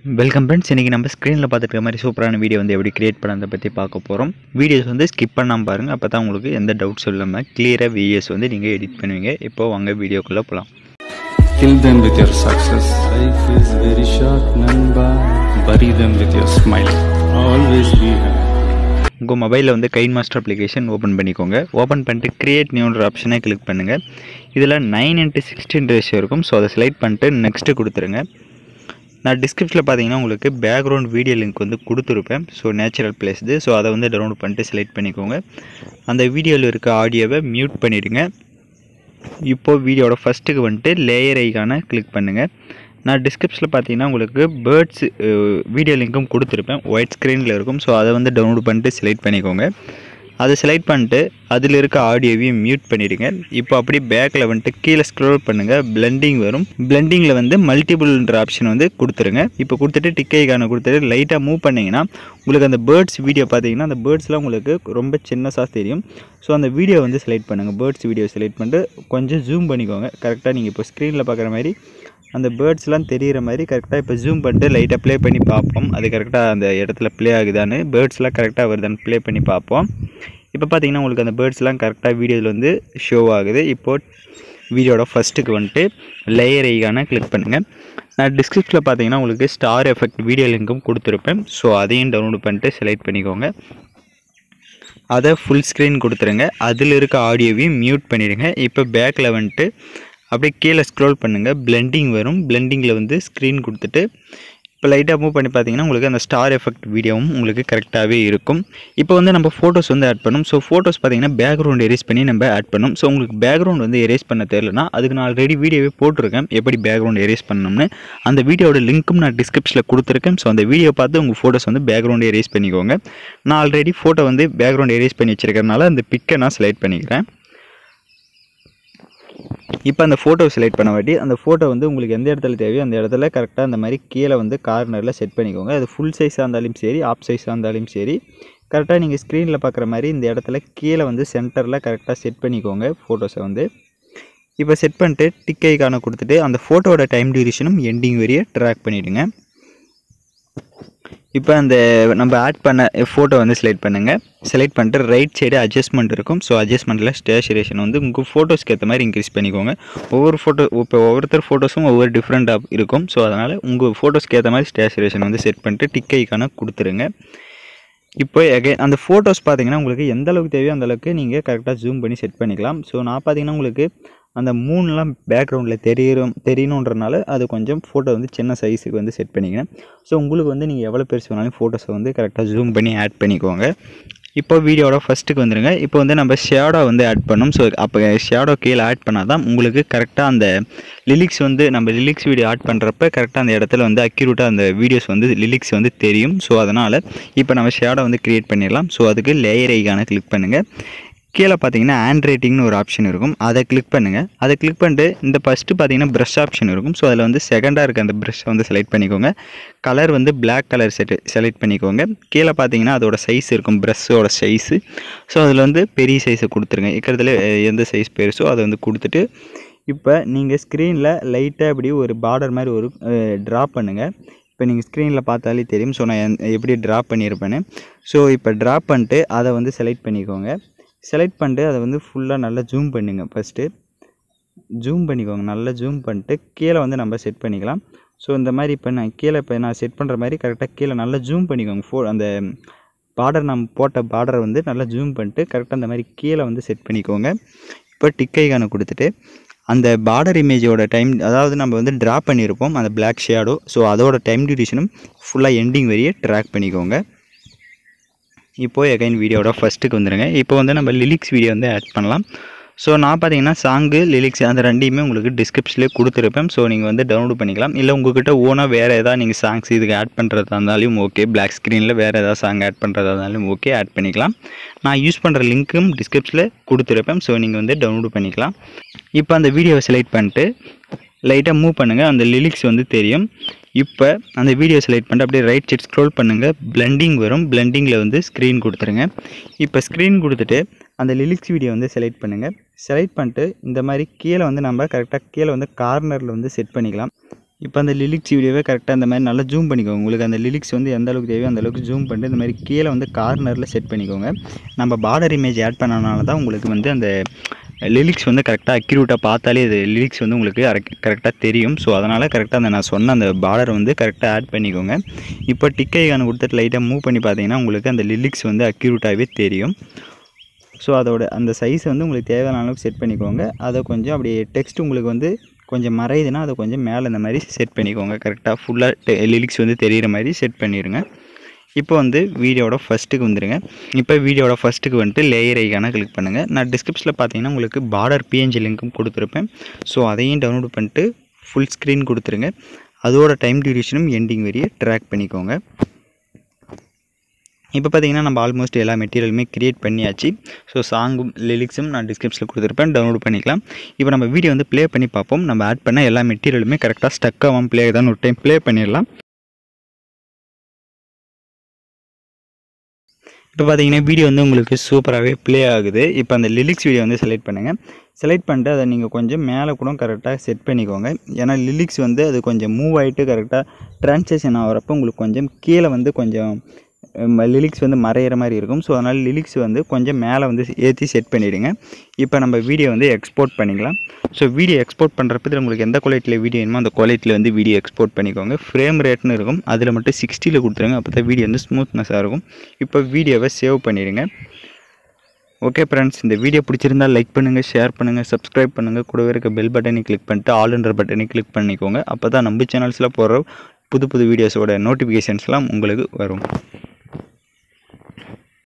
Welcome friends இன்றைக்கி நம்ம ஸ்க்ரீனில் பார்த்துட்டு இருக்க மாதிரி சூப்பரான வீடியோ வந்து எப்படி கிரியேட் பண்ணதை பற்றி பார்க்க போகிறோம் வீடியோஸ் வந்து ஸ்கிப் பண்ணாமல் பாருங்கள் அப்போ தான் உங்களுக்கு எந்த டவுட்ஸும் இல்லாமல் கிளியராக வீடியோஸ் வந்து நீங்கள் எடிட் பண்ணுவீங்க இப்போ வாங்க வீடியோக்குள்ளே போகலாம் Kill them with your success. Life is very short, Namba. Bury them with your smile. Always be happy. உங்கள் மொபைலில் வந்து கைன் மாஸ்டர் அப்ளிகேஷன் ஓப்பன் பண்ணிக்கோங்க ஓப்பன் பண்ணிட்டு கிரியேட் நியூன்ற ஆப்ஷனை கிளிக் பண்ணுங்கள் இதில் நைன் இன்ட்டு சிக்ஸ்டீன் ரேஷியோ இருக்கும் ஸோ அதை செலக்ட் பண்ணிட்டு நெக்ஸ்ட்டு கொடுத்துருங்க நான் டிஸ்கிரிப்ஷனில் பார்த்தீங்கன்னா உங்களுக்கு பேக்ரவுண்ட் வீடியோ லிங்க் வந்து கொடுத்துருப்பேன் ஸோ நேச்சுரல் பிளேஸ் இது ஸோ அதை வந்து டவுன்லோட் பண்ணிட்டு செலக்ட் பண்ணிக்கோங்க அந்த வீடியோவில் இருக்க ஆடியோவை மியூட் பண்ணிவிடுங்க இப்போது வீடியோட ஃபஸ்ட்டுக்கு வந்துட்டு லேயர் ஐக்கான கிளிக் பண்ணுங்கள் நான் டிஸ்கிரிப்ஷனில் பார்த்தீங்கன்னா உங்களுக்கு பேர்ட்ஸ் வீடியோ லிங்க்கும் கொடுத்துருப்பேன் ஒயிட் ஸ்க்ரீனில் இருக்கும் ஸோ அதை வந்து டவுன்லோட் பண்ணிட்டு செலக்ட் பண்ணிக்கோங்க அதை செலக்ட் பண்ணிட்டு அதில் இருக்க ஆடியோவையும் மியூட் பண்ணிடுங்க இப்போ அப்படியே பேக்கில் வந்துட்டு கீழே ஸ்க்ரோல் பண்ணுங்கள் பிளெண்டிங் வரும் பிளெண்டிங்கில் வந்து மல்டிபிள்ன்ற ஆப்ஷன் வந்து கொடுத்துருங்க இப்போ கொடுத்துட்டு டிக் ஐக்கான கொடுத்துட்டு லைட்டாக மூவ் பண்ணிங்கன்னா உங்களுக்கு அந்த பேர்ட்ஸ் வீடியோ பார்த்தீங்கன்னா அந்த பேர்ட்ஸ்லாம் உங்களுக்கு ரொம்ப சின்னசாக தெரியும் ஸோ அந்த வீடியோ வந்து செலக்ட் பண்ணுங்கள் பேர்ட்ஸ் வீடியோ செலக்ட் பண்ணிட்டு கொஞ்சம் ஜூம் பண்ணிக்கோங்க கரெக்டாக நீங்கள் இப்போ ஸ்க்ரீனில் பார்க்குற மாதிரி அந்த பேர்ட்ஸ்லாம் தெரிகிற மாதிரி கரெக்டாக இப்போ ஜூம் பண்ணிட்டு லைட்டாக ப்ளே பண்ணி பார்ப்போம் அது கரெக்டாக அந்த இடத்துல ப்ளே ஆகுதான்னு பேர்ட்ஸ்லாம் கரெக்டாக வருதான்னு ப்ளே பண்ணி பார்ப்போம் இப்போ பார்த்தீங்கன்னா உங்களுக்கு அந்த பேர்ட்ஸ்லாம் கரெக்டாக வீடியோவில் வந்து ஷோ ஆகுது இப்போது வீடியோட ஃபஸ்ட்டுக்கு வந்துட்டு லேயர் ஐக்கான கிளிக் பண்ணுங்கள் நான் டிஸ்கிரிப்ஷனில் பார்த்தீங்கன்னா உங்களுக்கு ஸ்டார் எஃபெக்ட் வீடியோ லிங்க்கும் கொடுத்துருப்பேன் ஸோ அதையும் டவுன்லோட் பண்ணிட்டு செலக்ட் பண்ணிக்கோங்க அதை ஃபுல் ஸ்க்ரீன் கொடுத்துருங்க அதில் இருக்க ஆடியோவையும் மியூட் பண்ணிடுங்க இப்போ பேக்கில் வந்துட்டு அப்படியே கீழே ஸ்க்ரோல் பண்ணுங்கள் பிளெண்டிங் வரும் பிளெண்டிங்கில் வந்து ஸ்க்ரீன் கொடுத்துட்டு இப்போ லைட்டாக மூவ் பண்ணி பார்த்தீங்கன்னா உங்களுக்கு அந்த ஸ்டார் எஃபெக்ட் வீடியோவும் உங்களுக்கு கரெக்டாகவே இருக்கும் இப்போ வந்து நம்ம ஃபோட்டோஸ் வந்து ஆட் பண்ணணும் ஸோ ஃபோட்டோஸ் பார்த்தீங்கன்னா பேக்ரவுண்ட் எரேஸ் பண்ணி நம்ம ஆட் பண்ணணும் ஸோ உங்களுக்கு பேக்ரவுண்ட் வந்து எரேஸ் பண்ண தெரியலனா அதுக்கு நான் ஆல்ரெடி வீடியோவே போட்டிருக்கேன் எப்படி பேக்ரவுண்ட் எரேஸ் பண்ணணும்னு அந்த வீடியோட லிங்க்கும் நான் டிஸ்கிரிப்ஷனில் கொடுத்துருக்கேன் ஸோ அந்த வீடியோ பார்த்து உங்கள் ஃபோட்டோஸ் வந்து பேக்ரவுண்ட் எரேஸ் பண்ணிக்கோங்க நான் ஆல்ரெடி ஃபோட்டோ வந்து பேக்ரவுண்ட் எரேஸ் பண்ணி வச்சிருக்கறனால அந்த பிக்கை நான் செலக்ட் பண்ணிக்கிறேன் இப்போ அந்த ஃபோட்டோ செலக்ட் பண்ண வாட்டி அந்த ஃபோட்டோ வந்து உங்களுக்கு எந்த இடத்துல தேவையோ அந்த இடத்துல கரெக்டாக அந்த மாதிரி கீழே வந்து கார்னரில் செட் பண்ணிக்கோங்க அது ஃபுல் சைஸாக இருந்தாலும் சரி ஆப் சைஸாக இருந்தாலும் சரி கரெக்டாக நீங்கள் ஸ்க்ரீனில் பார்க்குற மாதிரி இந்த இடத்துல கீழே வந்து சென்டரில் கரெக்டாக செட் பண்ணிக்கோங்க ஃபோட்டோஸை வந்து இப்போ செட் பண்ணிட்டு டிக் ஐக்கான கொடுத்துட்டு அந்த ஃபோட்டோவோட டைம் டியூரேஷனும் எண்டிங் வரைய ட்ராக் பண்ணிவிடுங்க இப்போ அந்த நம்ம ஆட் பண்ண ஃபோட்டோ வந்து செலக்ட் பண்ணுங்கள் செலக்ட் பண்ணிட்டு ரைட் சைடு அட்ஜஸ்ட்மெண்ட் இருக்கும் ஸோ அட்ஜஸ்ட்மெண்ட்டில் ஸ்டேச்சுரேஷன் வந்து உங்கள் ஃபோட்டோஸ்க்கு ஏற்ற மாதிரி இன்க்ரீஸ் பண்ணிக்கோங்க ஒவ்வொரு ஃபோட்டோ இப்போ ஒவ்வொருத்தர் ஃபோட்டோஸும் ஒவ்வொரு டிஃப்ரெண்ட்டாக இருக்கும் ஸோ அதனால் உங்கள் ஃபோட்டோஸ்க்கு ஏற்ற மாதிரி ஸ்டேச்சுரேஷன் வந்து செட் பண்ணிட்டு டிக் ஐக்கான கொடுத்துருங்க இப்போ எகை அந்த ஃபோட்டோஸ் பார்த்தீங்கன்னா உங்களுக்கு எந்த அளவுக்கு தேவையோ அந்த அளவுக்கு நீங்கள் கரெக்டாக ஜூம் பண்ணி செட் பண்ணிக்கலாம் ஸோ நான் பார்த்தீங்கன்னா உங்களுக்கு அந்த மூணுலாம் பேக்ரவுண்டில் தெரியும் தெரியணுன்றனால அது கொஞ்சம் ஃபோட்டோ வந்து சின்ன சைஸுக்கு வந்து செட் பண்ணிக்கிறேன் ஸோ உங்களுக்கு வந்து நீங்கள் எவ்வளோ பெருசு வேணாலும் ஃபோட்டோஸை வந்து கரெக்டாக ஜூம் பண்ணி ஆட் பண்ணிக்கோங்க இப்போ வீடியோட ஃபஸ்ட்டுக்கு வந்துடுங்க இப்போ வந்து நம்ம ஷேடோ வந்து ஆட் பண்ணோம் ஸோ அப்போ ஷேடோ கீழே ஆட் பண்ணால் தான் உங்களுக்கு கரெக்டாக அந்த லிரிக்ஸ் வந்து நம்ம லிரிக்ஸ் வீடியோ ஆட் பண்ணுறப்ப கரெக்டாக அந்த இடத்துல வந்து அக்யூரேட்டாக அந்த வீடியோஸ் வந்து லிரிக்ஸ் வந்து தெரியும் ஸோ அதனால் இப்போ நம்ம ஷேடோ வந்து க்ரியேட் பண்ணிடலாம் ஸோ அதுக்கு லேயர் ஐக்கான கிளிக் பண்ணுங்கள் கீழே பார்த்தீங்கன்னா ஹேண்ட் ரைட்டிங்னு ஒரு ஆப்ஷன் இருக்கும் அதை கிளிக் பண்ணுங்கள் அதை கிளிக் பண்ணிட்டு இந்த ஃபஸ்ட்டு பார்த்தீங்கன்னா ப்ரஷ் ஆப்ஷன் இருக்கும் ஸோ அதில் வந்து செகண்டாக இருக்க அந்த ப்ரஷ்ஷை வந்து செலக்ட் பண்ணிக்கோங்க கலர் வந்து பிளாக் கலர் செட் செலக்ட் பண்ணிக்கோங்க கீழே பார்த்தீங்கன்னா அதோட சைஸ் இருக்கும் ப்ரஷ்ஷோட சைஸு ஸோ அதில் வந்து பெரிய சைஸை கொடுத்துருங்க இருக்கிறதுல எந்த சைஸ் பெருசோ அதை வந்து கொடுத்துட்டு இப்போ நீங்கள் ஸ்க்ரீனில் லைட்டாக இப்படி ஒரு பார்டர் மாதிரி ஒரு ட்ரா பண்ணுங்கள் இப்போ நீங்கள் ஸ்க்ரீனில் பார்த்தாலே தெரியும் ஸோ நான் எந்- எப்படி ட்ரா பண்ணியிருப்பேன்னு ஸோ இப்போ ட்ரா பண்ணிட்டு அதை வந்து செலக்ட் பண்ணிக்கோங்க செலக்ட் பண்ணிட்டு அதை வந்து ஃபுல்லாக நல்லா ஜூம் பண்ணுங்க ஃபஸ்ட்டு ஜூம் பண்ணிக்கோங்க நல்லா ஜூம் பண்ணிட்டு கீழே வந்து நம்ம செட் பண்ணிக்கலாம் ஸோ இந்த மாதிரி இப்போ நான் கீழே இப்போ நான் செட் பண்ணுற மாதிரி கரெக்டாக கீழே நல்லா ஜூம் பண்ணிக்கோங்க ஃபோ அந்த பார்டர் நம்ம போட்ட பார்டரை வந்து நல்லா ஜூம் பண்ணிட்டு கரெக்டாக அந்த மாதிரி கீழே வந்து செட் பண்ணிக்கோங்க இப்போ டிக்கைக்கான கொடுத்துட்டு அந்த பார்டர் இமேஜோட டைம் அதாவது நம்ம வந்து ட்ரா பண்ணியிருப்போம் அந்த Black ஷேடோ ஸோ அதோட டைம் டியூரேஷனும் ஃபுல்லாக எண்டிங் வரையே ட்ராக் பண்ணிக்கோங்க இப்போது எகைன் வீடியோட ஃபஸ்ட்டுக்கு வந்துடுங்க இப்போ வந்து நம்ம லிரிக்ஸ் வீடியோ வந்து ஆட் பண்ணலாம் ஸோ நான் பார்த்தீங்கன்னா சாங்கு லிரிக்ஸ் அந்த ரெண்டையுமே உங்களுக்கு டிஸ்கிரிப்ஷன்லேயே கொடுத்துருப்பேன் ஸோ நீங்கள் வந்து டவுன்லோட் பண்ணிக்கலாம் இல்லை உங்ககிட்ட ஓனாக வேறு ஏதாவது நீங்கள் சாங்ஸ் இதுக்கு ஆட் பண்ணுறதா இருந்தாலும் ஓகே பிளாக் ஸ்க்ரீனில் வேறு ஏதாவது சாங் ஆட் பண்ணுறதா இருந்தாலும் ஓகே ஆட் பண்ணிக்கலாம் நான் யூஸ் பண்ணுற லிங்க்கும் டிஸ்கிரிப்ஷனில் கொடுத்துருப்பேன் ஸோ நீங்கள் வந்து டவுன்லோட் பண்ணிக்கலாம் இப்போ அந்த வீடியோவை செலக்ட் பண்ணிட்டு லைட்டாக மூவ் பண்ணுங்கள் அந்த லிரிக்ஸ் வந்து தெரியும் இப்போ அந்த வீடியோ செலக்ட் பண்ணிட்டு அப்படியே ரைட் சைட் ஸ்க்ரோல் பண்ணுங்கள் பிளெண்டிங் வரும் பிளெண்டிங்கில் வந்து ஸ்க்ரீன் கொடுத்துருங்க இப்போ ஸ்க்ரீன் கொடுத்துட்டு அந்த லிரிக்ஸ் வீடியோ வந்து செலக்ட் பண்ணுங்கள் செலக்ட் பண்ணிட்டு இந்த மாதிரி கீழே வந்து நம்ம கரெக்டாக கீழே வந்து கார்னரில் வந்து செட் பண்ணிக்கலாம் இப்போ அந்த லிரிக்ஸ் வீடியோவே கரெக்டாக இந்த மாதிரி நல்லா ஜூம் பண்ணிக்கோங்க உங்களுக்கு அந்த லிரிக்ஸ் வந்து எந்த அளவுக்கு தேவையோ அந்த அளவுக்கு ஜூம் பண்ணிட்டு இந்த மாதிரி கீழே வந்து கார்னரில் செட் பண்ணிக்கோங்க நம்ம பார்டர் இமேஜ் ஆட் பண்ணனால தான் உங்களுக்கு வந்து அந்த லிரிக்ஸ் வந்து கரெக்டாக அக்யூரேட்டாக பார்த்தாலே இது லிரிக்ஸ் வந்து உங்களுக்கு கரெக்டாக தெரியும் ஸோ அதனால் கரெக்டாக அந்த நான் சொன்ன அந்த பார்டர் வந்து கரெக்டாக ஆட் பண்ணிக்கோங்க இப்போ டிக் ஐகான் கொடுத்துட்டு லைட்டாக மூவ் பண்ணி பார்த்தீங்கன்னா உங்களுக்கு அந்த லிரிக்ஸ் வந்து அக்யூரேட்டாகவே தெரியும் ஸோ அதோட அந்த சைஸ் வந்து உங்களுக்கு தேவையான அளவுக்கு செட் பண்ணிக்கோங்க அதை கொஞ்சம் அப்படியே டெக்ஸ்ட் உங்களுக்கு வந்து கொஞ்சம் மறையுதுன்னா அதை கொஞ்சம் மேலே இந்த மாதிரி செட் பண்ணிக்கோங்க கரெக்டாக ஃபுல்லாக லிரிக்ஸ் வந்து தெரிகிற மாதிரி செட் பண்ணிடுங்க இப்போ வந்து வீடியோட ஃபஸ்ட்டுக்கு வந்துடுங்க இப்போ வீடியோட ஃபஸ்ட்டுக்கு வந்துட்டு லேயர் ஐக்கான கிளிக் பண்ணுங்கள் நான் டிஸ்கிரிப்ஷனில் பார்த்தீங்கன்னா உங்களுக்கு பார்டர் பிஎன்ஜி லிங்க்கும் கொடுத்துருப்பேன் ஸோ அதையும் டவுன்லோட் பண்ணிட்டு ஃபுல் ஸ்க்ரீன் கொடுத்துருங்க அதோட டைம் டியூரேஷனும் எண்டிங் வரையே ட்ராக் பண்ணிக்கோங்க இப்போ பார்த்தீங்கன்னா நம்ம ஆல்மோஸ்ட் எல்லா மெட்டீரியலுமே க்ரியேட் பண்ணியாச்சு ஸோ சாங்கும் லிரிக்ஸும் நான் டிஸ்கிரிப்ஷனில் கொடுத்துருப்பேன் டவுன்லோட் பண்ணிக்கலாம் இப்போ நம்ம வீடியோ வந்து ப்ளே பண்ணி பார்ப்போம் நம்ம ஆட் பண்ண எல்லா மெட்டீரியலுமே கரெக்டாக ஸ்டக் ஆகாமல் ப்ளே ஆகுதான்னு ஒரு டைம் ப்ளே பண்ணிடலாம் இப்போ பார்த்தீங்கன்னா வீடியோ வந்து உங்களுக்கு சூப்பராகவே ப்ளே ஆகுது இப்போ அந்த லிரிக்ஸ் வீடியோ வந்து செலக்ட் பண்ணுங்கள் செலக்ட் பண்ணிட்டு அதை நீங்கள் கொஞ்சம் மேலே கூட கரெக்டாக செட் பண்ணிக்கோங்க ஏன்னா லிரிக்ஸ் வந்து அது கொஞ்சம் மூவ் ஆகிட்டு கரெக்டாக ட்ரான்ஸ்லேஷன் ஆகிறப்போ உங்களுக்கு கொஞ்சம் கீழே வந்து கொஞ்சம் லிரிக்ஸ் வந்து மறையிற மாதிரி இருக்கும் ஸோ அதனால் லிரிக்ஸ் வந்து கொஞ்சம் மேலே வந்து ஏற்றி செட் பண்ணிவிடுங்க இப்போ நம்ம வீடியோ வந்து எக்ஸ்போர்ட் பண்ணிக்கலாம் ஸோ வீடியோ எக்ஸ்போர்ட் பண்ணுறப்ப உங்களுக்கு எந்த குவாலிட்டியில் வீடியோ வேணுமோ அந்த குவாலிட்டியில் வந்து வீடியோ எக்ஸ்போர்ட் பண்ணிக்கோங்க ஃப்ரேம் ரேட்னு இருக்கும் அதில் மட்டும் சிக்ஸ்டியில் கொடுத்துருங்க அப்போ தான் வீடியோ வந்து ஸ்மூத்னஸாக இருக்கும் இப்போ வீடியோவை சேவ் பண்ணிடுங்க ஓகே ஃப்ரெண்ட்ஸ் இந்த வீடியோ பிடிச்சிருந்தால் லைக் பண்ணுங்கள் ஷேர் பண்ணுங்கள் சப்ஸ்கிரைப் பண்ணுங்கள் கூடவே இருக்க பெல் பட்டனை கிளிக் பண்ணிட்டு ஆல்ன்ற பட்டனை கிளிக் பண்ணிக்கோங்க அப்போ தான் நம்ம சேனல்ஸில் போகிற புது புது வீடியோஸோட நோட்டிஃபிகேஷன்ஸ்லாம் உங்களுக்கு வரும்